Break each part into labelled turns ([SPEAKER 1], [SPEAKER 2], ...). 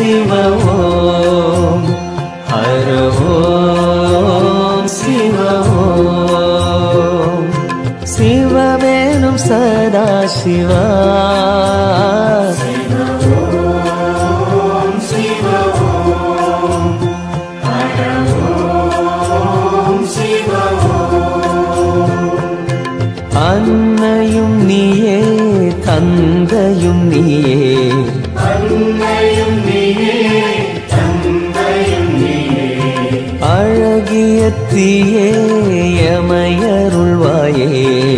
[SPEAKER 1] சிவ ஓம் ஹர ஓம் சிவ ஓம் சிவமேனும் சதா சிவா அன்னையும் நீயே தந்தையும் நீயே அழகிய தீயே எமையருள்வாயே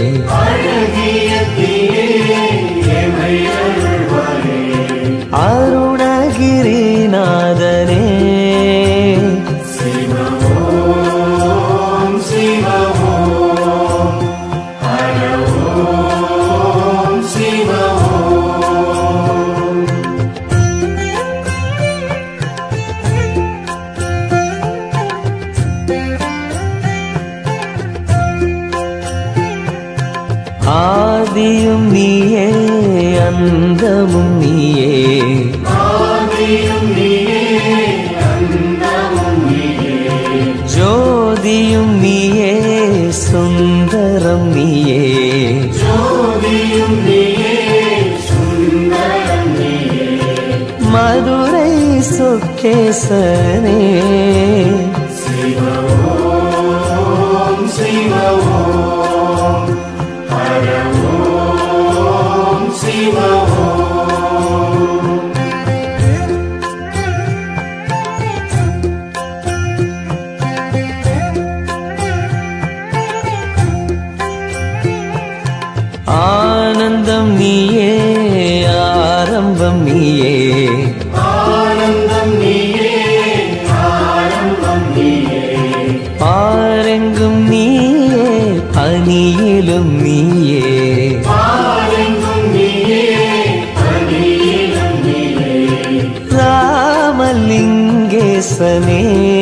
[SPEAKER 1] அருணகிரிநாதனே ஆதியும் நீயே அந்தமும் நீயே ஜோதியும் நீயே சுந்தரம் நீயே மதுரை சொக்கேசனே ஆனந்தம் நீயே ஆரம்பம் நீயே பாரெங்கும் நீயே பனியிலும் நீயே ராமலிங்கேசனே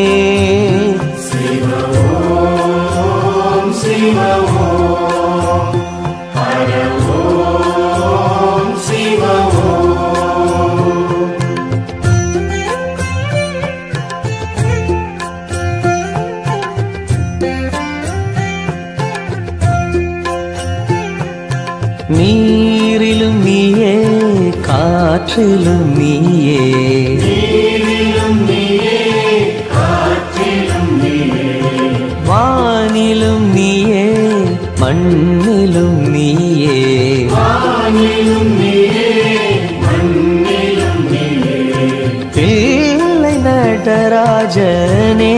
[SPEAKER 1] நீரிலும் நீயே காற்றிலும் நீயே வானிலும் நீயே மண்ணிலும் நீயே பிள்ளை நடராஜனே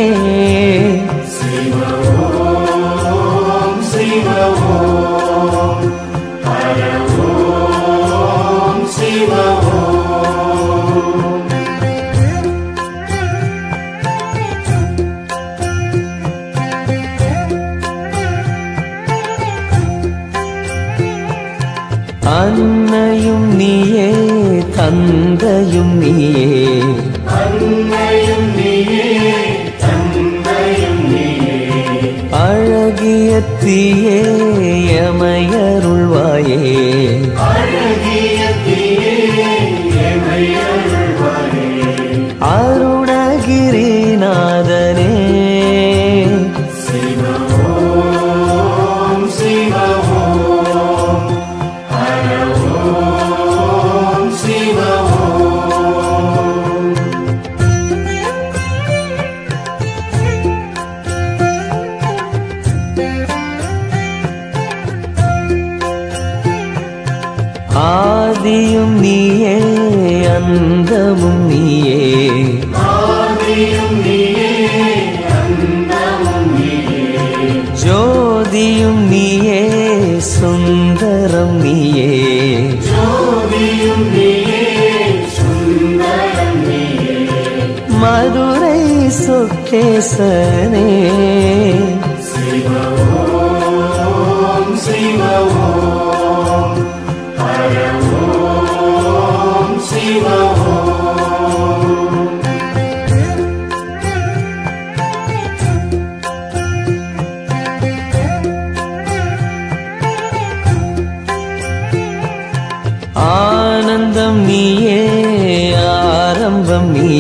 [SPEAKER 1] அன்னையும் நீயே தந்தையும் நீயே அழகிய தீயே எமையருள்வாயே அருணகிரிநாதனே ஆதியும் நீயே அந்தமும் நீயே ஜோதியும் நீயே சுந்தரம் நீயே மதுரை சொக்கேசனே ஆனந்தம் நீயே ஆரம்பம் நீ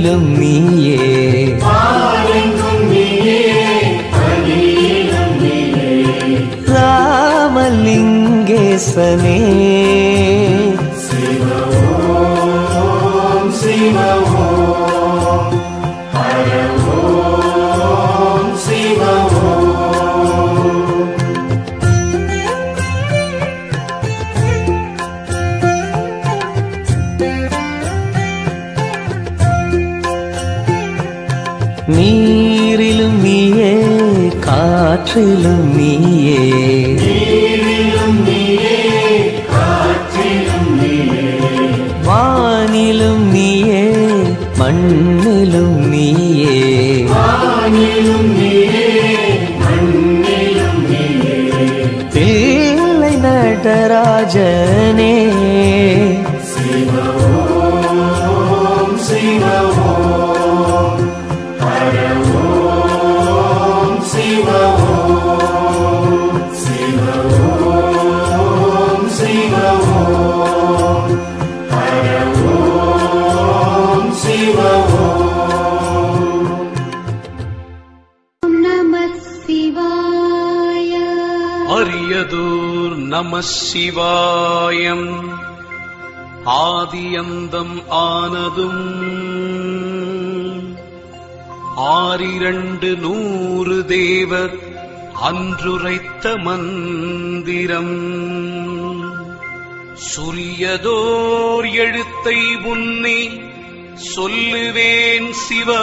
[SPEAKER 1] ஆதியிலும் நீயே
[SPEAKER 2] பாரெங்கும் நீயே பதியிலும் நீயே
[SPEAKER 1] ராமலிங்கேசனே
[SPEAKER 2] சிவ ஓம் சிவ ஓம் ஹர ஓம் சிவ ஓம்
[SPEAKER 1] நீரிலும் நீயே காற்றிலும் நீயே
[SPEAKER 2] நீரிலும் நீயே காற்றிலும் நீயே
[SPEAKER 1] வானிலும் நீயே மண்ணிலும் நீயே
[SPEAKER 2] வானிலும் நீயே மண்ணிலும் நீயே
[SPEAKER 1] பிள்ளை நடராஜனே
[SPEAKER 2] சிவ ஓம் சிவ ஓம் ஹர ஓம் சிவ ஓம் சிவ ஓம் சிவ ஓம் ஹர ஓம் சிவ ஓம்
[SPEAKER 3] நம சிவாய
[SPEAKER 4] அரியதூர் நம சிவாயம் ஆதியந்தம் ஆனதும் ஆறிரண்டு நூறு தேவர் அன்றுரைத்த மந்திரம் சுரியதோர் எழுத்தை முன்னே சொல்லுவேன்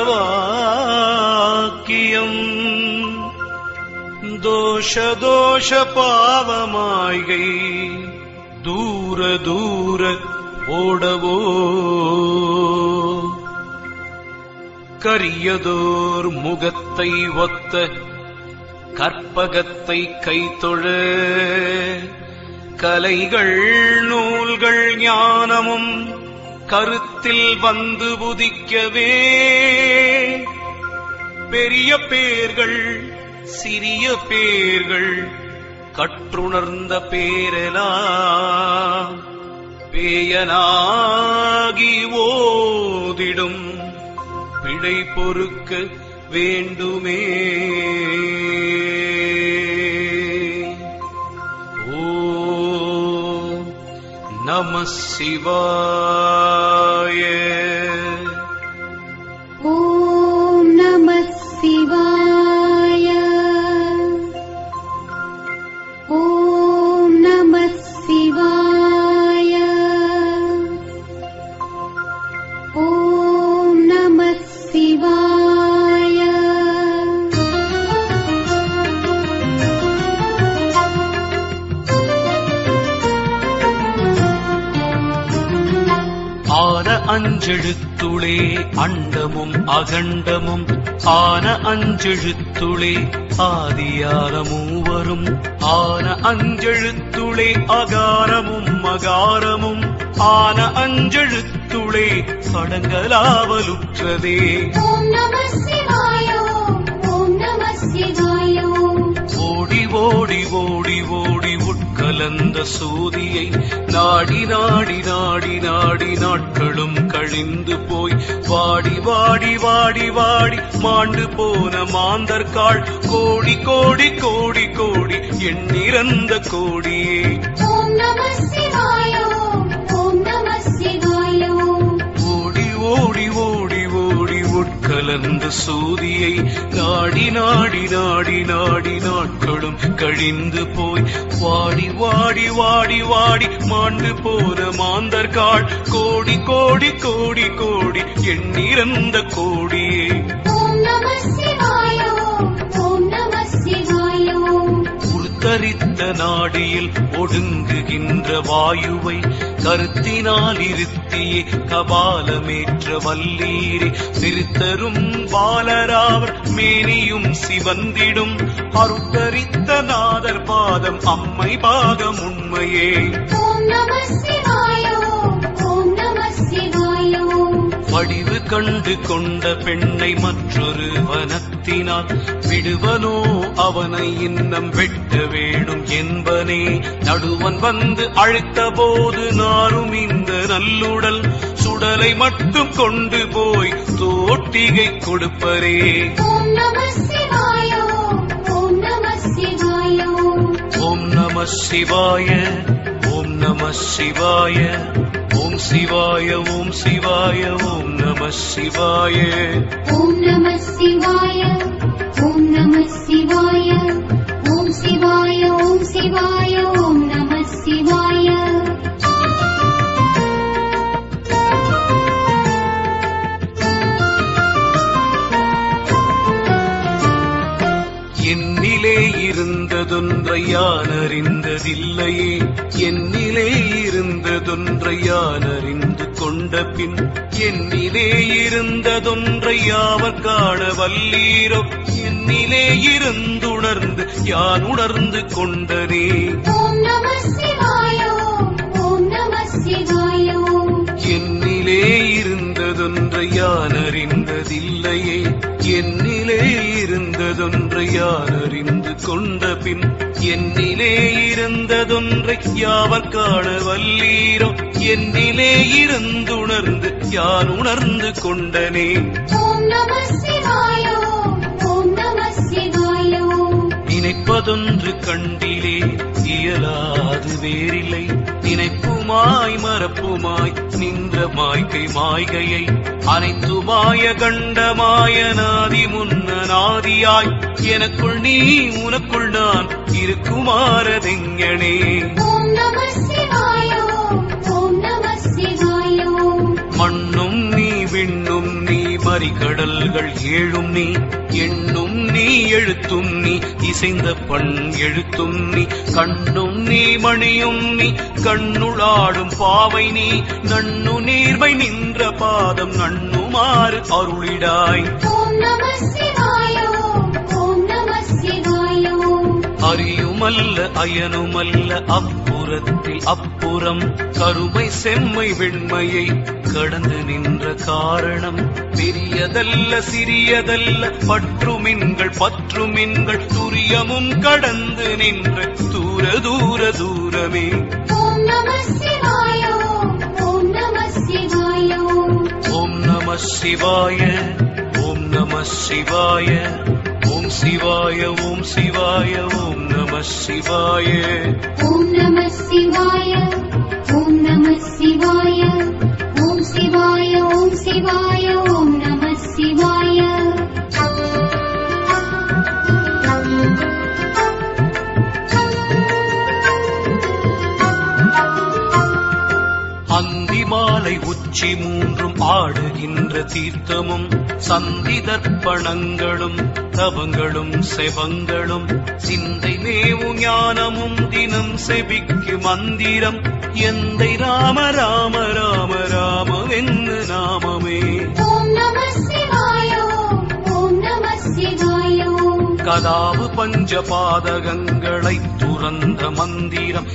[SPEAKER 4] சிவவாக்கியம் தோஷ தோஷ பாவமாய்கை தூர தூர ஓடவோ கரியதோர் முகத்தை ஒத்த கற்பகத்தை கைத்தொழ கலைகள் நூல்கள் ஞானமும் கருத்தில் வந்து புதிக்கவே பெரிய பேர்கள் சிறிய பேர்கள் கற்றுணர்ந்த பேரெலாம் பேயனாகி ஓதிடும் பிழை பொறுக்க வேண்டுமே ஓ நம சிவாய
[SPEAKER 3] ஓம் நம சிவாய ஓம் நம சிவாய ஓம் நம சிவாய
[SPEAKER 4] ஆன அஞ்செழுத்துளே அண்டமும் அகண்டமும் ஆன அஞ்செழுத்துளே ஆதியான மூவரும் ஆன அஞ்செழுத்துளே அகாரமும் மகாரமும் ஆன அஞ்செழுத்துளே அடங்கலாவலுற்றதே
[SPEAKER 3] ஓம் நம சிவாய ஓம் நம சிவாய
[SPEAKER 4] ஓடி ஓடி ஓடி ஓடி உட்கலந்த சூதியை நாடி நாடி நாடி நாடி நாட்களும் கழிந்து போய் வாடி வாடி வாடி வாடி மாண்டு போன மாந்தர்காள் கோடி கோடி கோடி கோடி எண்ணிறந்த கோடியே
[SPEAKER 3] ஓம் நம சிவாய ஓம் நம சிவாய
[SPEAKER 4] ஓடி ஓடி ஓடி ஓடி உட்கலந்த சூதியை நாடி நாடி நாடி நாடி நாட்களும் கழிந்து போய் வாடி வாடி வாடி வாடி மாண்டு போன மாந்தர்காள் கோடி கோடி கோடி கோடி எண்ணிறந்த கோடியே
[SPEAKER 3] ஓம் நம சிவாய ஓம் நம சிவாய
[SPEAKER 4] உருத்தரித்த நாடியில் ஒடுங்குகின்ற வாயுவை கருத்தினால் இருத்தியே கபாலமேற்ற வல்லீரே திருத்தரும் பாலராவர் மேனியும் சிவந்திடும் அருத்தரித்த நாதர் பாதம் அம்மை பாதம் உண்மையே
[SPEAKER 3] ஓம் நம சிவாய ஓம் நம சிவாய
[SPEAKER 4] வடிவு கண்டு கொண்ட பெண்ணை மற்றொரு வனத்தினால் விடுவனோ அவனை இன்னம் வெட்ட வேணும் என்பனே நடுவன் வந்து அழைத்த போது நாரும் இந்த நல்லுடல் சுட உடலை மட்டும் கொண்டு போய் தோட்டிகை கொடுப்பரே
[SPEAKER 3] ஓம் நம சிவாய ஓம் நம சிவாய
[SPEAKER 4] ஓம் நம சிவாய ஓம் நம சிவாய ஓம் சிவாய ஓம் சிவாய ஓம் நம சிவாய
[SPEAKER 3] ஓம் நம சிவாய ஓம் நம சிவாய ஓம் சிவாய ஓம் சிவாய ஓம் நம சிவாய
[SPEAKER 4] என்னிலே இருந்ததொன்றை யான் அறிந்ததில்லையே என்னிலே இருந்ததொன்றை யான் அறிந்து கொண்ட பின் என்னிலே இருந்ததொன்றை யாவர் காண வல்லீரோ என்னிலே இருந்துணர்ந்து யான் உணர்ந்து கொண்டனே
[SPEAKER 3] ஓம் நம சிவாய ஓம் நம சிவாய
[SPEAKER 4] என்னிலே இருந்ததொன்றை யான் அறிந்ததில்லையே என்னிலே இருந்ததொன்றை யான் அறிந்து கொண்ட பின் என்னிலே இருந்ததொன்றை யாவர் காண வல்லீரோ என்னிலே இருந்துணர்ந்து யான் உணர்ந்து கொண்டனே
[SPEAKER 3] ஓம் நம சிவாய ஓம் நம சிவாய
[SPEAKER 4] நினைப்பதொன்று கண்டிலே இயலாது வேறில்லை நினைப்புமாய் மறப்புமாய் நின்ற மாய்கை மாய்கையை அனைத்துமாய கண்டமாய நாதி முன்ன நாதியாய் எனக்குள் நீ உனக்குள் நான் இருக்குமாறதெங்கனே
[SPEAKER 3] ஓம் நம சிவாய ஓம் நம சிவாய
[SPEAKER 4] மண்ணும் நீ விண்ணும் நீ மறிகடல்கள் ஏழும் நீ எண்ணும் நீ எழுத்தும் நீ இசைந்த பண் எழுத்தும் நீ கண்ணும் நீ மணியும் நீ கண்ணுளாடும் பாவை நீ நண்ணு நீர்மை நின்ற பாதம் நண்ணுமாறு அருளிடாய்
[SPEAKER 3] ஓம் நம சிவாய ஓம் நம சிவாய
[SPEAKER 4] அறியுமல்ல அயனுமல்ல அப்புறத்தில் அப்புறம் கருமை செம்மை வெண்மையை கடந்து நின்ற காரணம் பெரியதல்ல சிறியதல்ல பற்றுமின்கள் பற்றுமின்கள் துரியமும் கடந்து நின்ற தூர தூர தூரமே
[SPEAKER 3] ஓம் நம சிவாய ஓம் நம சிவாய
[SPEAKER 4] ஓம் நம சிவாய ஓம் நம சிவாய ஓம் சிவாய ஓம் சிவாய ஓம் நம சிவாய
[SPEAKER 3] ஓம் நம சிவாய ஓம் நம சிவாய ஓம் சிவாய ஓம் சிவாய ஓம் நம சிவாய
[SPEAKER 4] அந்தி மாலை உச்சி மூன்றும் ஆடுகின்ற தீர்த்தமும் சந்தி தர்ப்பணங்களும் தவங்களும் செவங்களும் சிந்தை மேவு ஞானமும் தினம் செபிக்கு மந்திரம் எந்தை ராம ராம ராம ராமவென்னு நாமமே
[SPEAKER 3] ஓம் நம சிவாய ஓம் நம சிவாய
[SPEAKER 4] கதாவு பஞ்ச பாதகங்களை துறந்த மந்திரம்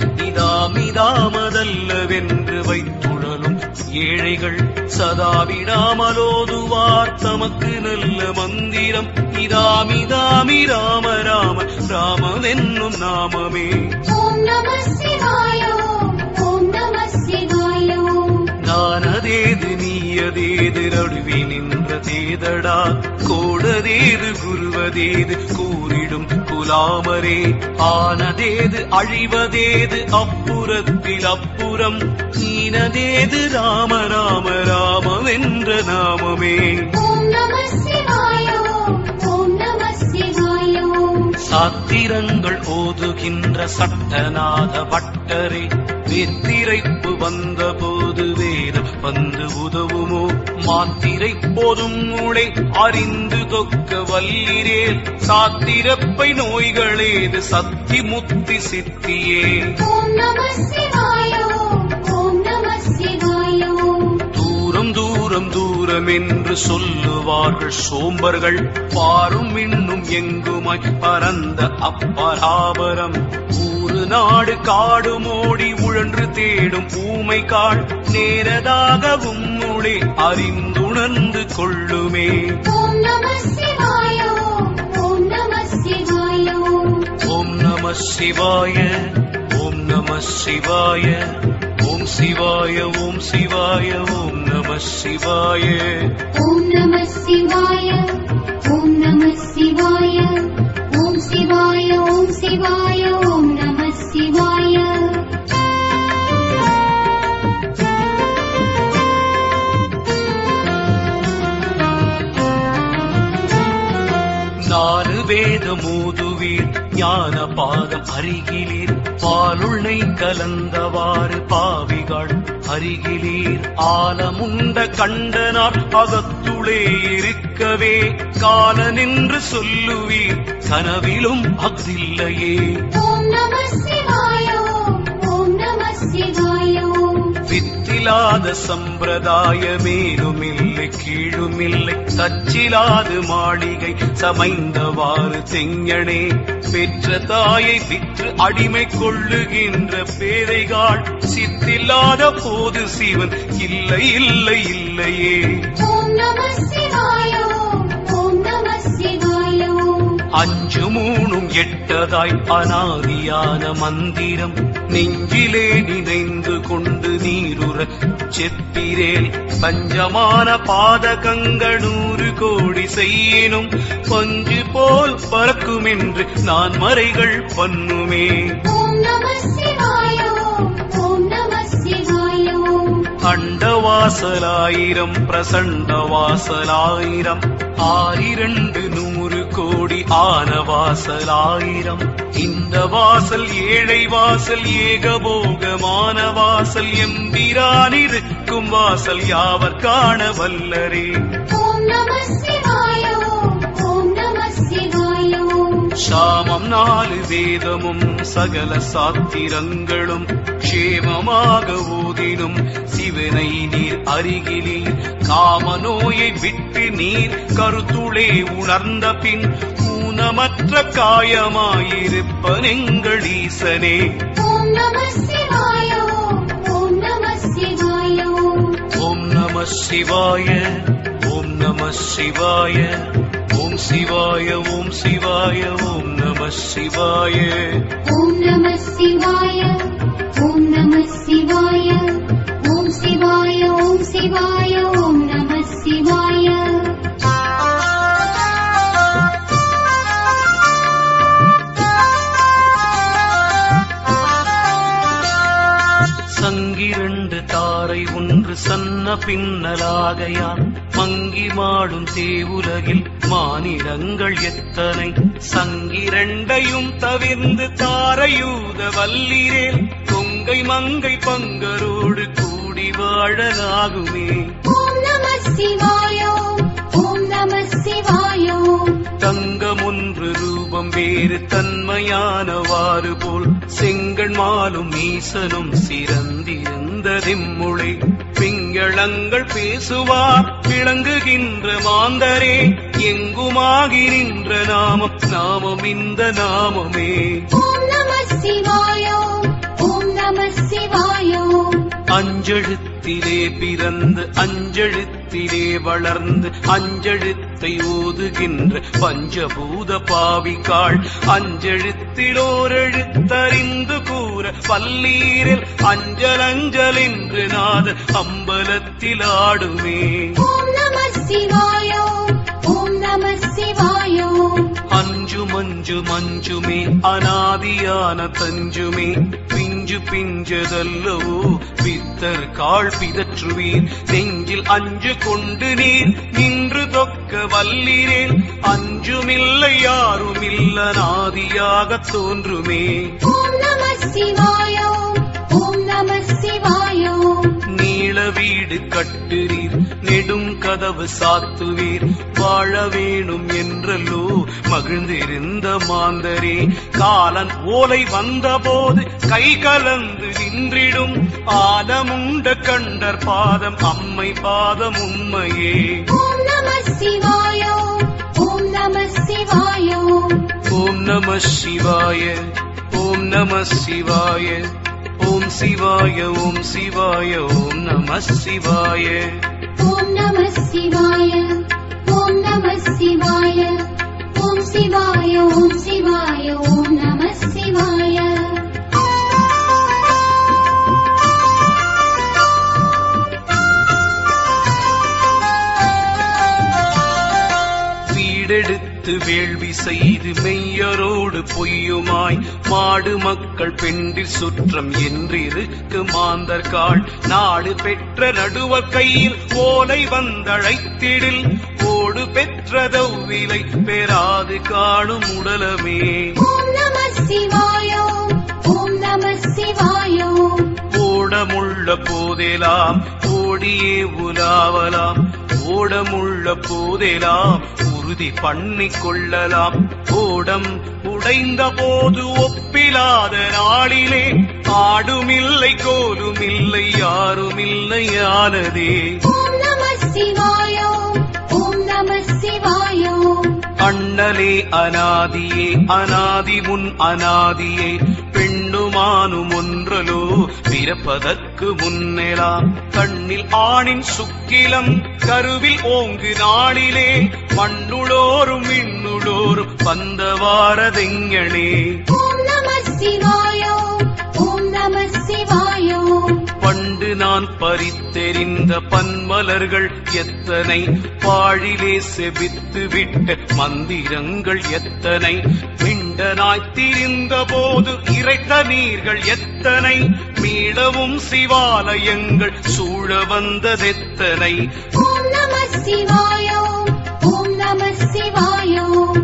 [SPEAKER 4] இதாமிதாமதல்லவென்று வைத்துழலும் ஏழைகள் சதா விடாமலோதுவார் தமக்கு நல்ல மந்திரம் இதாமிதாமி ராம ராம ராமவென்னும் நாமமே
[SPEAKER 3] ஓம் நம சிவாய ஓம் நம சிவாய
[SPEAKER 4] நானதேது நீயதேது நடுவே நின்ற தேதடா கோடதேது குருவதேது கூறிடும் குலாமரே ஆனதேது அழிவதேது அப்புறத்தில் அப்புறம் ஈனதேது ராம ராம ராமவென்ற நாமமே
[SPEAKER 3] ஓம் நம சிவாய ஓம் நம சிவாய
[SPEAKER 4] சாத்திரங்கள் ஓதுகின்ற சட்டநாத பட்டரே வெத்திரைப்பு வந்த போது வேதம் வந்து உதவுமோ மாத்திரை போதும் மூளை அறிந்து தொக்க வல்லிரேல் சாத்திரப்பை நோய்களேது சத்தி முத்தி சித்தியே
[SPEAKER 3] ஓம் நம சிவாய ஓம் நம சிவாய
[SPEAKER 4] தூரம் தூரம் தூரம் என்று சொல்லுவார்கள் சோம்பர்கள் பாரும் இன்னும் எங்குமாய் பரந்த அப்பராபரம் ஊரு நாடு காடு மோடி உழன்று தேடும் ஊமை காள் நேரதாகவும் உளே அறிந்துணர்ந்து கொள்ளுமே
[SPEAKER 3] ஓம் நம சிவாய ஓம் நம சிவாய
[SPEAKER 4] ஓம் நம சிவாய ஓம் நம சிவாய ஓம் ஓம் சிவாய ஓம் சிவாய ஓம் நம சிவாய
[SPEAKER 3] ஓம் நம சிவாய ஓம் நம சிவாய ஓம் சிவாய ஓம் சிவாய ஓம் நம சிவாய
[SPEAKER 4] நாலு வேத மூதுவீர் ஞான பாதம் அருகிலீர் பாலுள்ளை கலந்தவாறு பாவிகள் அருகிலீர் ஆலமுண்ட கண்டனார் அகத்துளே இருக்கவே கால நின்று சொல்லுவீர் கனவிலும் அஃதில்லையே
[SPEAKER 3] ஓம் நம சிவாய ஓம் ஓம் நம சிவாய ஓம்
[SPEAKER 4] வித்திலாத சம்பிரதாய மேலுமில்லை கீழுமில்லை தச்சிலாது மாளிகை சமைந்தவாறு செங்கணே பெற்ற தாயை விற்று அடிமை கொள்ளுகின்ற பேதைகாள் சித்தில்லாத போது சிவன் இல்லை இல்லை இல்லையே
[SPEAKER 3] ஓம் நம சிவாய ஓம் ஓம் நம சிவாய ஓம்
[SPEAKER 4] அஞ்சு மூணும் எட்டதாய் அனாதியான மந்திரம் நெஞ்சிலே நினைந்து கொண்டு நீருற செப்பிரேல் பஞ்சமான பாதகங்கள் நூறு கோடி செய்யினும் பஞ்சு போல் பறக்குமென்று நான் மறைகள் பண்ணுமே
[SPEAKER 3] ஓம் நம சிவாய ஓம் ஓம் நம சிவாய ஓம்
[SPEAKER 4] அண்டவாசலாயிரம் பிரசண்ட வாசலாயிரம் ஆயிரண்டு நூறு கோடி ஆன வாசலாயிரம் இந்த வாசல் ஏழை வாசல் ஏகபோகமான வாசல் எம்பிரானிருக்கும் வாசல் யாவர் காண வல்லரே
[SPEAKER 3] ஓம் நம சிவாய ஓம் ஓம் நம சிவாய ஓம்
[SPEAKER 4] சாமம் நாலு வேதமும் சகல சாத்திரங்களும் க்ஷேமமாக ஓதினும் சிவனை நீர் அருகிலீர் காம நோயை விட்டு நீர் கருத்துளே உணர்ந்த பின் ஊனமற்ற காயமாயிருப்பனெங்கள் ஈசனே
[SPEAKER 3] ஓம் நம சிவாய ஓம் ஓம் நம சிவாய ஓம்
[SPEAKER 4] ஓம் நம சிவாய ஓம் நம சிவாய ஓம் சிவாய ஓம் சிவாய ஓம் நம சிவாய
[SPEAKER 3] ஓம் நம சிவாய ஓம் நம சிவாய ஓம் சிவாய ஓம் சிவாய ஓம் நம சிவாய
[SPEAKER 4] சங்கிரண்டு தாரை ஒன்று சன்ன பின்னலாகையான் மங்கி மாடும் தேவுலகில் மானிடங்கள் எத்தனை சங்கிரண்டையும் தவிர்ந்து தாரையூத வல்லிரேல் கொங்கை மங்கை பங்கரோடு கூடி வாழலாகுமே
[SPEAKER 3] ஓம் நம சிவாய ஓம் ஓம் நம சிவாய ஓம்
[SPEAKER 4] தங்கம் ஒன்று ரூபம் வேறு தன்மையானவாறு போல் செங்கண் மாலும் ஈசனும் சிறந்திருந்த திம்முளை பிங்களங்கள் பேசுவார் விளங்குகின்ற மாந்தரே எங்குமாகி நின்ற நாமம் நாமம் இந்த நாமமே
[SPEAKER 3] ஓம் நம சிவாய ஓம் ஓம் நம சிவாய ஓம்
[SPEAKER 4] அஞ்செழுத்திலே பிறந்து அஞ்செழுத்திலே வளர்ந்து அஞ்செழுத்தை ஓதுகின்ற பஞ்சபூத பாவிக்காள் அஞ்செழுத்திலோர் எழுத்தறிந்து கூற பல்லீரில் அஞ்சல் அஞ்சல் என்று நாத அம்பலத்தில் ஆடுமே
[SPEAKER 3] ஓம் நம சிவாய ஓம் ஓம் நம சிவாய ஓம்
[SPEAKER 4] அஞ்சு மஞ்சு மஞ்சுமே அனாதியான தஞ்சுமே பிஞ்சு பிஞ்சதல்லவோ பித்தர் கால் பிதற்றுவீர் நெஞ்சில் அஞ்சு கொண்டு நீர் நின்று தொக்க வல்லீரேல் அஞ்சுமில்லை யாருமில்ல நாதியாக தோன்றுமே
[SPEAKER 3] ஓம் நம சிவாய ஓம் ஓம் நம சிவாய ஓம்
[SPEAKER 4] நீள வீடு கட்டுவீர் நெடும் கதவு சாத்துவீர் வாழ வேணும் என்றல்லோ மகிழ்ந்திருந்த மாந்தரே காலன் ஓலை வந்தபோது கை கலந்து நின்றிடும் ஆலமுண்ட கண்டர் பாதம் அம்மை பாதம் உண்மையே
[SPEAKER 3] ஓம் நம சிவாய ஓம் ஓம் நம சிவாய ஓம்
[SPEAKER 4] ஓம் நம சிவாய ஓம் நம சிவாய ஓம் சிவாய ஓம் சிவாய ஓம் நம சிவாய
[SPEAKER 3] ஓம் நம சிவாய ஓம் நம சிவாய ஓம் சிவாய ஓம் சிவாய ஓம் நம சிவாய
[SPEAKER 4] வீடெடுத்து வேள்வி செய்து மெய்யரோடு பொய்யுமாய் மாடு மக்கள் பெண்டில் சுற்றம் என்றிருக்கு மாந்தர்காள் நாடு பெற்ற நடுவர் கையில் ஓலை வந்தழைத்திடில் ஓடு பெற்றதவ்விலை பெறாது காணும் உடலமே
[SPEAKER 3] ஓம் நம சிவாய ஓம் நம சிவாய
[SPEAKER 4] ஓடமுள்ள போதெல்லாம் ஓடியே உலாவலாம் ஓடமுள்ள போதெல்லாம் உறுதி பண்ணிக் கொள்ளலாம் ஓடம் உடைந்த போது ஒப்பிலாத நாளிலே ஆடுமில்லை கோலுமில்லை யாருமில்லை ஆனதே
[SPEAKER 3] ஓம் நம சிவாய ஓம் நம சிவாய
[SPEAKER 4] அண்ணலே அனாதியே அனாதி முன் அனாதியே பெண்ணுமானும் ஒன்றலோ பிறப்பதற்கு முன்னெலாம் கண்ணில் ஆணின் சுக்கிலம் கருவில் ஓங்கு நாளிலே மண்ணுளோரும் விண்ணுளோரும் வந்தவாரதெங்கனே
[SPEAKER 3] ஓம் நம சிவாய ஓம் நம சிவாய
[SPEAKER 4] பண்டு நான் பறித்தெறிந்த பன்மலர்கள் எத்தனை பாழிலே செபித்து விட்ட மந்திரங்கள் எத்தனை மிண்டனாய் திரிந்த போது இறைத்த நீர்கள் எத்தனை மீளவும் சிவாலயங்கள் சூழ வந்ததெத்தனை
[SPEAKER 3] ஓம் நம சிவாய ஓம் நம சிவாய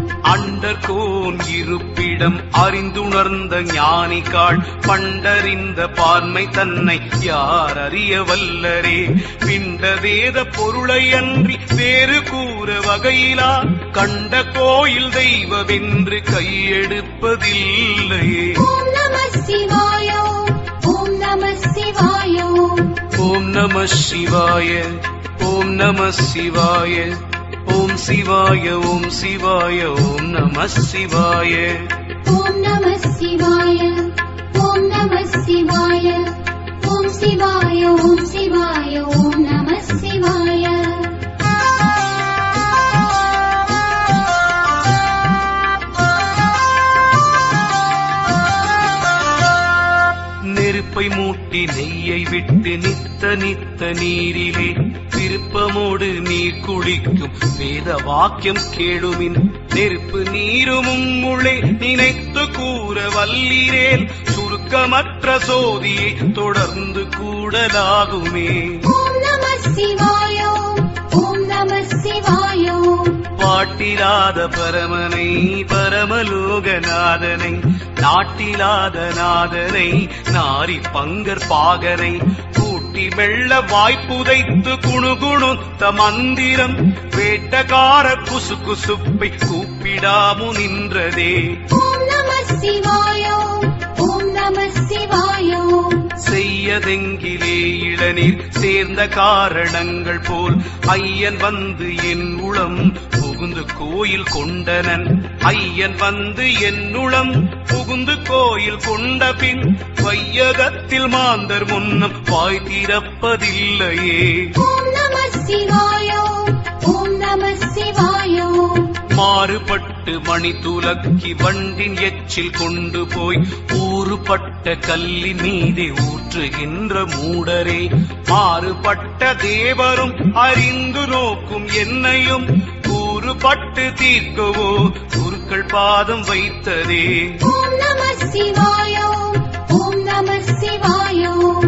[SPEAKER 4] அண்டர்கோன் இருப்பிடம் அறிந்துணர்ந்த ஞானிகாள் பண்டறிந்த பான்மை தன்னை யார் அறிய வல்லரே பிண்ட வேத பொருளை அன்றி வேறு கூற வகையிலா கண்ட கோயில் தெய்வமென்று கையெடுப்பதில்லையே
[SPEAKER 3] ஓம் நம சிவாய ஓம் நம சிவாய
[SPEAKER 4] ஓம் நம சிவாய ஓம் நம சிவாய ஓம் சிவாய ஓம் சிவாய ஓம் நம சிவாய
[SPEAKER 3] ஓம் நம சிவாய ஓம் நம சிவாய ஓம் சிவாய ஓம் சிவாய ஓம் நம சிவாய
[SPEAKER 4] நெருப்பை மூட்டி நெய்யை விட்டு நித்த நித்த நீரிலே விருப்பமோடு நீர் குளிக்கும் வேத வாக்கியம் கேளுமின் நெருப்பு நீருமும் உள்ளே நினைத்து கூற வல்லீரேல் சுருக்கமற்ற சோதியை தொடர்ந்து கூடலாகுமே
[SPEAKER 3] ஓம் நம சிவாய ஓம் நம சிவாய
[SPEAKER 4] பாட்டிலாத பரமனை பரமலோகநாதனை நாட்டிலாத நாதனை நாரி பங்கர் பாகனை கூட்டி வெள்ள வாய்ப்புதைத்து குணுகுணுத்த மந்திரம் வேட்டக்கார குசு குசுப்பை கூப்பிடாமு நின்றதே
[SPEAKER 3] ஓம் நம சிவாய ஓம் நம சிவாய
[SPEAKER 4] செய்யதெங்கிலே இளநீர் சேர்ந்த காரணங்கள் போல் ஐயன் வந்து என் உளம் புகுந்து கோயில் கொண்டனன் ஐயன் வந்து என் உளம் புகுந்து கோயில் கொண்ட பின் வையகத்தில் மாந்தர் முன்னம் வாய் திறப்பதில்லையே
[SPEAKER 3] ஓம் நம சிவாய ஓம் நம சிவாய
[SPEAKER 4] மாறுபட்டு மணி துலக்கி வண்டின் எச்சில் கொண்டு போய் ஊறுபட்ட கல்லின் மீதே ஊற்றுகின்ற மூடரே மாறுபட்ட தேவரும் அறிந்து நோக்கும் என்னையும் கூறுபட்டு தீர்க்கவோ குருக்கள் பாதம் வைத்ததே
[SPEAKER 3] ஓம் நம சிவாய ஓம் நம சிவாய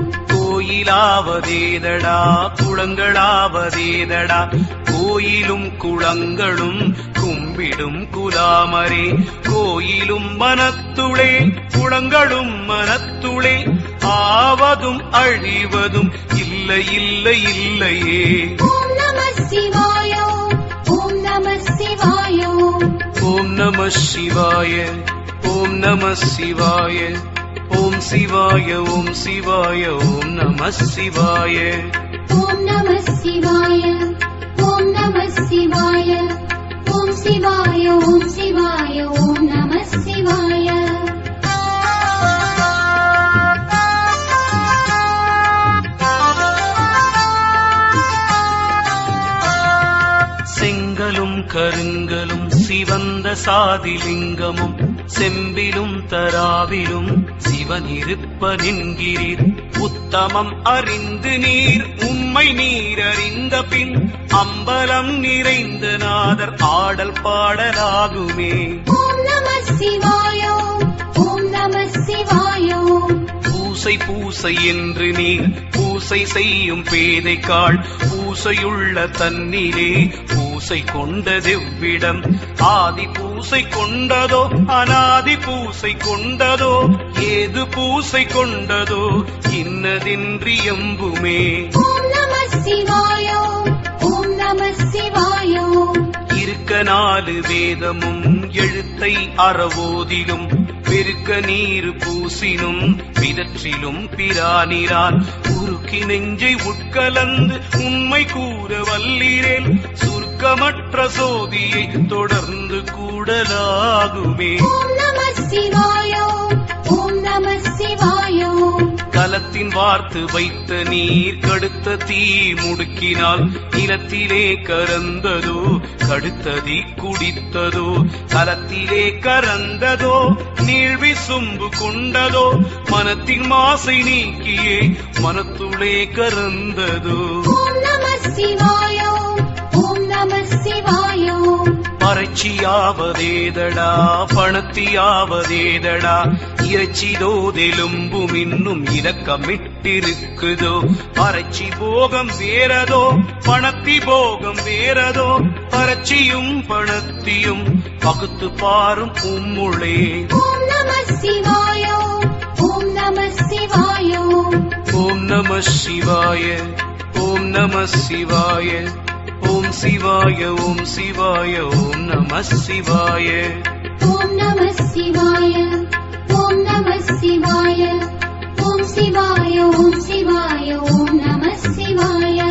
[SPEAKER 4] கோயிலாவதேதடா குளங்களாவதேதடா கோயிலும் குளங்களும் கும்பிடும் குலாமரே கோயிலும் மனத்துளே குளங்களும் மனத்துளே ஆவதும் அழிவதும் இல்லை இல்லை இல்லையே
[SPEAKER 3] ஓம் நம சிவாய ஓம் நம சிவாய
[SPEAKER 4] ஓம் நம சிவாய ஓம் நம சிவாய ஓம் சிவாய ஓம் சிவாய ஓம் நம சிவாய
[SPEAKER 3] ஓம் நம சிவாய ஓம் நம சிவாய ஓம் சிவாய ஓம் சிவாய ஓம் நம சிவாய
[SPEAKER 4] செங்கலும் கருங்கலும் சிவந்த சாதிலிங்கமும் செம்பிலும் தராவிலும் சிவன் இருப்பதென்கிறீர் உத்தமம் அறிந்து நீர் உம்மை நீர் அறிந்த பின் அம்பலம் நிறைந்த நாதர் ஆடல் பாடலாகுமே
[SPEAKER 3] ஓம் நம சிவாய ஓம் நம சிவாய
[SPEAKER 4] பூசை பூசை என்று நீர் பூசை செய்யும் பேதைக்காள் பூசையுள்ள தன்னிலே பூசை கொண்டதெவ்விடம் ஆதி பூசை கொண்டதோ அனாதி பூசை கொண்டதோ ஏது பூசை கொண்டதோ இன்னதென்று எம்புமே
[SPEAKER 3] ஓம் நம சிவாய ஓம் நம சிவாய
[SPEAKER 4] இருக்க நாலு வேதமும் எழுத்தை அறவோதிலும் பெருக்க நீர் பூசினும் பிதற்றிலும் பிரானிரான் உருக்கி நெஞ்சை உட்கலந்து உண்மை கூற வல்லீரேல் சுருக்கமற்ற சோதியை தொடர்ந்து கூடலாகுமே
[SPEAKER 3] ஓம் நம சிவாய ஓம் நம சிவாய
[SPEAKER 4] கலத்தின் வார்த்து வைத்த நீர் கடுத்த தீ முடுக்கினால் நிலத்திலே கரந்ததோ கடுத்ததி குடித்ததோ கலத்திலே கரந்ததோ நீழ்வி சொம்பு கொண்டதோ மனத்தின் மாசை நீக்கியே மனத்துளே கரந்ததோ
[SPEAKER 3] ஓம் நம சிவாய ஓம் நம சிவாய
[SPEAKER 4] பறட்சியாவதேதடா பணத்தியாவதேதடா இறைச்சிதோதெலும்பும் இன்னும் இலக்கமிட்டிருக்குதோ பறட்சி போகம் வேறதோ பணத்தி போகம் வேறதோ பறட்சியும் பணத்தியும் பகுத்து பாரும் உம்முளே
[SPEAKER 3] ஓம் நம சிவாய ஓம் நம சிவாய
[SPEAKER 4] ஓம் நம சிவாய ஓம் நம சிவாய ஓம் சிவாய ஓம் சிவாய ஓம் நம சிவாய
[SPEAKER 3] ஓம் நம சிவாய ஓம் நம சிவாய ஓம் சிவாய ஓம் சிவாய ஓம் நம சிவாய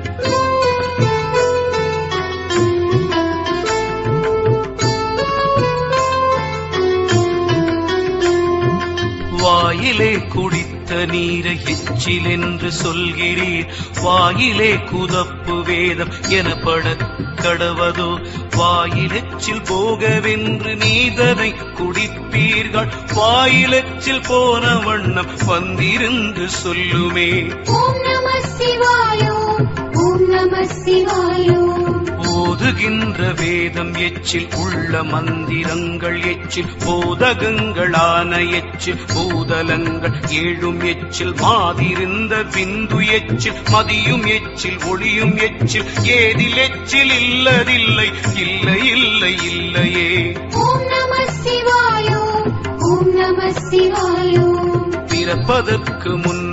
[SPEAKER 4] வாயிலே குடித்த நீரை எச்சில் என்று சொல்கிறீர் வாயிலே குதப்பு வேதம் எனப்பட கடவதோ வாயிலெச்சில் போகவென்று நீதனை குடிப்பீர்கள் வாயிலெச்சில் போன வண்ணம் வந்திருந்து சொல்லுமே
[SPEAKER 3] ஓம் நம சிவாய ஓம் நம சிவாய
[SPEAKER 4] ஓதுகின்ற வேதம் எச்சில் உள்ள மந்திரங்கள் எச்சில் போதகங்களான எச்சில் பூதலங்கள் ஏழும் எச்சில் மாதிருந்த விந்து எச்சில் மதியும் எச்சில் ஒளியும் எச்சில் ஏதில் எச்சில் இல்லதில்லை இல்லை இல்லை இல்லையே
[SPEAKER 3] ஓம் நம சிவாய ஓம் நம சிவாய
[SPEAKER 4] பிறப்பதற்கு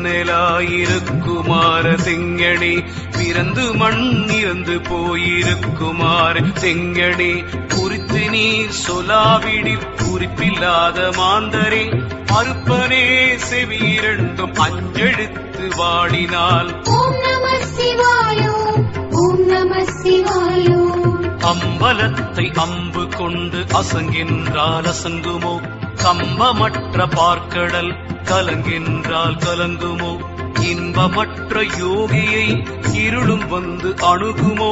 [SPEAKER 4] முன்னலாயிருக்குமாற செங்கணி பிறந்து மண் இறந்து போயிருக்குமாறு செங்கணி குறித்து நீர் சொலாவிடில் குறிப்பில்லாத மாந்தரே மறுப்பனே செவியிரண்டும் அஞ்செழுத்து வாடினால்
[SPEAKER 3] ஓம் நம சிவாய ஓம் நம சிவாய
[SPEAKER 4] அம்பலத்தை அம்பு கொண்டு அசங்கின்றால் அசங்குமோ கம்பமற்ற பார்க்கடல் கலங்கின்றால் கலங்குமோ இன்பமற்ற யோகியை இருளும் வந்து அணுகுமோ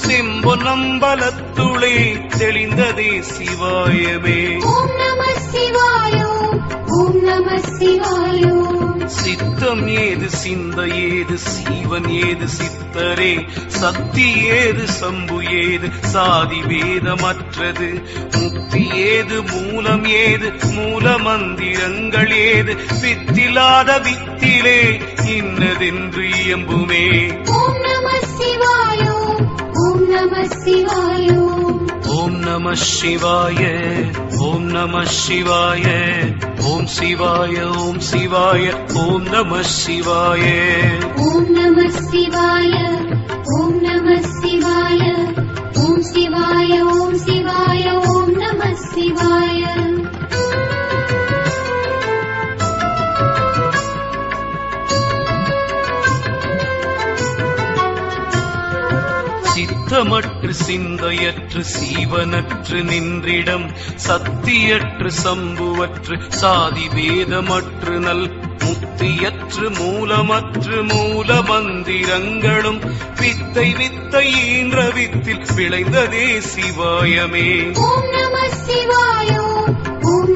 [SPEAKER 4] செம்பொன்னம்பலத்துளே தெளிந்ததே சிவாயமே
[SPEAKER 3] ஓம் நம சிவாய ஓம் நம சிவாய
[SPEAKER 4] சித்தம் ஏது சிந்த ஏது சீவன் ஏது சித்தரே சக்தி ஏது சம்பு ஏது சாதி வேதமற்றது முக்தி ஏது மூலம் ஏது மூல மந்திரங்கள் ஏது வித்திலாத வித்திலே இன்னதென்று இயம்புமே
[SPEAKER 3] ஓம் நம சிவாய ஓம் நம சிவாய
[SPEAKER 4] ஓம் நம சிவாய ஓம் நம சிவாய ஓம் சிவாய ஓம் சிவாய ஓம் நம சிவாய
[SPEAKER 3] ஓம் நம சிவாய ஓம் நம சிவாய ஓம் சிவாய ஓம் சிவாய ஓம் நம சிவாய
[SPEAKER 4] சித்தமற்று சிந்தையற்று சீவனற்று நின்றிடம் சத்தியற்று சம்புவற்று சாதி வேதமற்று நல் முத்தியற்று மூலமற்று மூல மந்திரங்களும் வித்தை வித்தை ஈன்ற வித்தில் விளைந்ததே சிவாயமே
[SPEAKER 3] ஓம் நம சிவாய ஓம்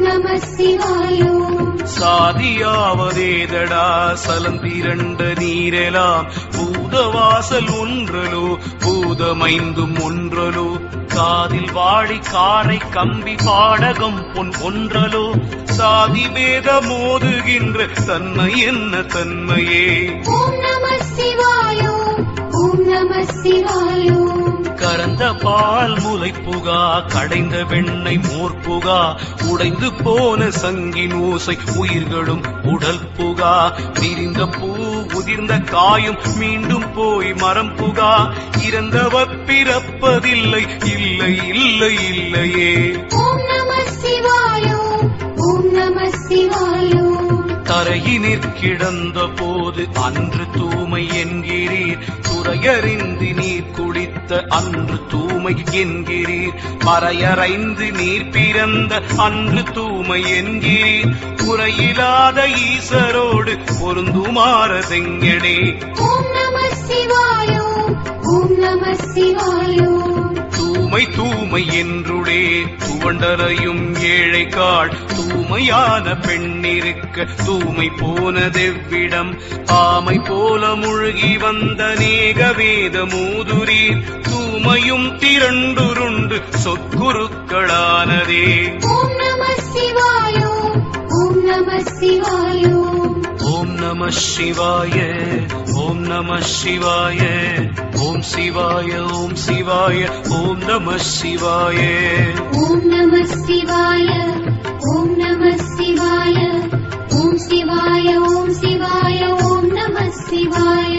[SPEAKER 3] நம சிவாய ஓம்
[SPEAKER 4] சாதியாவதேதடா சலந்திரண்ட நீரெலாம் பூதவாசல் ஒன்றலோ பூதமைந்தும் ஒன்றலோ காதில் வாழி காரை கம்பி பாடகம் பொன் ஒன்றலோ சாதி வேத மோதுகின்ற தன்மை என்ன தன்மையே
[SPEAKER 3] ஓம் நம சிவாய ஓம் ஓம் நம சிவாய ஓம்
[SPEAKER 4] கறந்த பால் முளைப்புகா கடைந்த வெண்ணெய் மோர்ப்புகா உடைந்து போன சங்கின் ஓசை உயிர்களும் உடல் புகா விரிந்த பூ உதிர்ந்த காயும் மீண்டும் போய் மரம் புகா இறந்தவர் பிறப்பதில்லை இல்லை இல்லை இல்லையே
[SPEAKER 3] ஓம் நம சிவாய ஓம் ஓம் நம சிவாய ஓம்
[SPEAKER 4] தரையினிற் கிடந்த போது அன்று தூமை என்கிறீர் துறையறிந்து நீர் குடித்த அன்று தூமை என்கிறீர் மறையறைந்து நீர் பிறந்த அன்று தூமை என்கிறீர் குறையில்லாத ஈசரோடு பொருந்துமாறதெங்கடே
[SPEAKER 3] ஓம் நம சிவாய ஓம் ஓம் நம சிவாய ஓம்
[SPEAKER 4] தூமை தூமை என்றுடே துவண்டரையும் ஏழை காள் தூமையான பெண்ணிருக்க தூமை போனதெவ்விடம் ஆமை போல முழுகி வந்த நேக வேத மூதுரீர் தூமையும் திரண்டுருண்டு சொற்குருக்களானதே
[SPEAKER 3] ஓம் நம சிவாய ஓம் ஓம் நம சிவாய ஓம்
[SPEAKER 4] ஓம் நம சிவாய ஓம் நம சிவாய ஓம் சிவாய ஓம் சிவாய ஓம் நம சிவாய
[SPEAKER 3] ஓம் நம சிவாய ஓம் நம சிவாய ஓம் சிவாய ஓம் சிவாய ஓம் நம சிவாய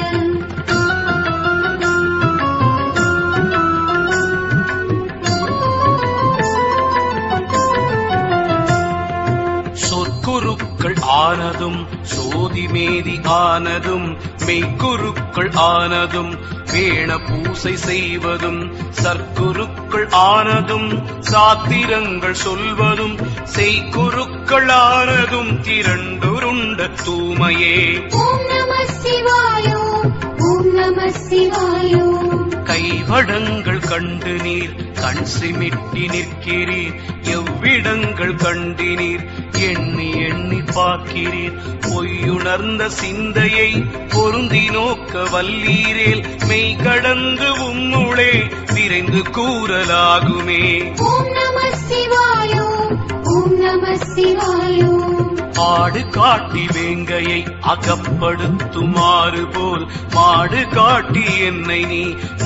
[SPEAKER 4] சொற்குருக்கள் ஆனதும் சோதிமேதி ஆனதும் மெய்க்குருக்கள் ஆனதும் வேண பூசை செய்வதும் சற்குருக்கள் ஆனதும் சாத்திரங்கள் சொல்வதும் செய்குருக்கள் ஆனதும் திரண்டுருண்ட தூமையே
[SPEAKER 3] ஓம் நம சிவாய ஓம் ஓம் நம சிவாய ஓம்
[SPEAKER 4] கைவடங்கள் கண்டு நீர் கண் சிமிட்டி நிற்கிறீர் எவ்விடங்கள் கண்டினீர் எண்ணி எண்ணி பார்க்கிறீர் பொய்யுணர்ந்த சிந்தையை பொருந்தி நோக்க வல்லீரேல் மெய் கடந்து உம்முளே விரைந்து கூறலாகுமே
[SPEAKER 3] ஓம் நம சிவாய ஓம் ஓம் நம சிவாய ஓம்
[SPEAKER 4] ஆடு காட்டி வேங்கையை அகப்படுத்துமாறு போல் மாடு காட்டி என்னை நீ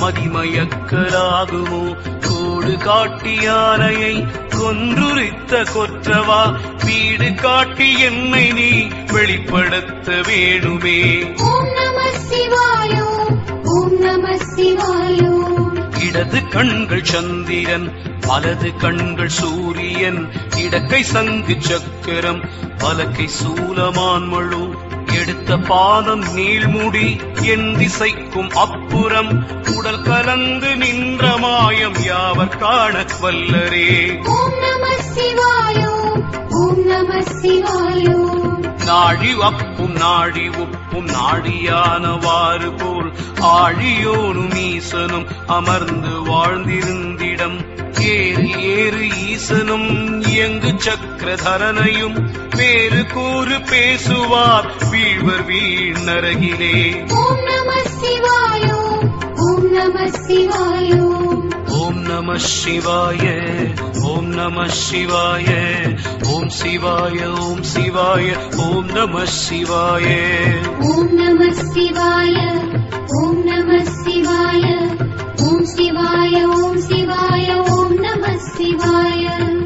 [SPEAKER 4] மதிமயக்கலாகுமோ கோடு காட்டி யானையை கொன்றுரித்த கொற்றவா வீடு காட்டி என்னை நீ வெளிப்படுத்த வேணுமே
[SPEAKER 3] ஓம் நம சிவாய ஓம் ஓம் நம சிவாய ஓம்
[SPEAKER 4] இடது கண்கள் சந்திரன் வலது கண்கள் சூரியன் இடக்கை சங்கு சக்கரம் வலக்கை சூலமான் மழு எடுத்த பாதம் நீள்முடி என் திசைக்கும் அப்புறம் உடல் கலந்து நின்ற மாயம் யாவர் காண வல்லரே
[SPEAKER 3] ஓம் நம சிவாய ஓம் ஓம் நம சிவாய ஓம்
[SPEAKER 4] நாழி அப்பும் நாடி உப்பும் நாடியானவாறு போல் ஆழியோனும் ஈசனும் அமர்ந்து வாழ்ந்திருந்திடம் ஏறு ஏறு ஈசனும் இயங்கு சக்கரதரனையும் வேறு கூறு பேசுவார் வீழ்வர் வீணரகிலே
[SPEAKER 3] ஓம் நம சிவாய ஓம் ஓம் நம சிவாய ஓம்
[SPEAKER 4] ஓம் நம சிவாய ஓம் நம சிவாய ஓம் சிவாய ஓம் சிவாய ஓம் நம சிவாய
[SPEAKER 3] ஓம் நம சிவாய ஓம் நம சிவாய ஓம் சிவாய ஓம் சிவாய ஓம் நம சிவாய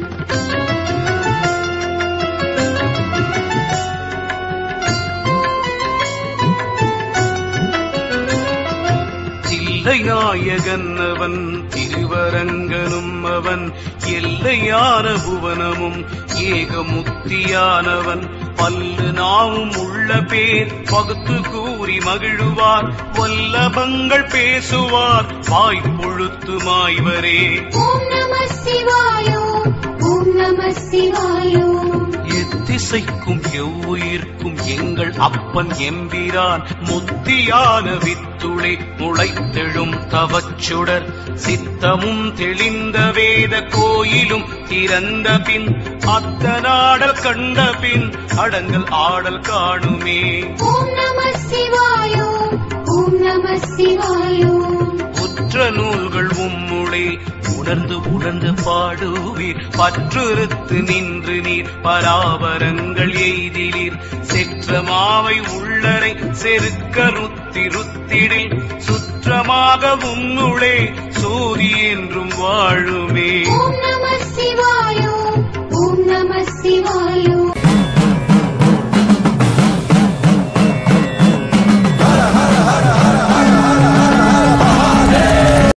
[SPEAKER 4] தில்லை நாயகன் அவன் திருவரங்கனும் அவன் எல்லையான புவனமும் ஏகமுக்தியானவன் பல்லு நாவும் உள்ள பேர் பகுத்து கூறி மகிழுவார் வல்லபங்கள் பேசுவார் வாய்ப்பொழுத்து மாய்வரே
[SPEAKER 3] ஓம் நம சிவாய ஓம் ஓம் நம சிவாய ஓம்
[SPEAKER 4] எத்தி இசைக்கும் எவ்வுயிர்க்கும் எங்கள் அப்பன் எம்பிரான் முத்தியான வித்துளை முளைத்தெழும் தவச்சுடர் சித்தமும் தெளிந்த வேத கோயிலும் திறந்த பின் அத்தனாடல் கண்ட பின் அடங்கல் ஆடல் காணுமே
[SPEAKER 3] ஓம் நம சிவாய ஓம் நம சிவாய
[SPEAKER 4] உற்ற நூல்கள் உம்முளே உணர்ந்து உணர்ந்து பாடுவீர் பற்றுறுத்து நின்று நீர் பராபரங்கள் எய்திலீர் செற்ற மாவை உள்ளரை செருக்க ருத்தி ருத்திடில் சுற்றமாக உன்னுளே சூதி என்றும் வாழுமே
[SPEAKER 3] ஓம் நம சிவாய ஓம் நம சிவாய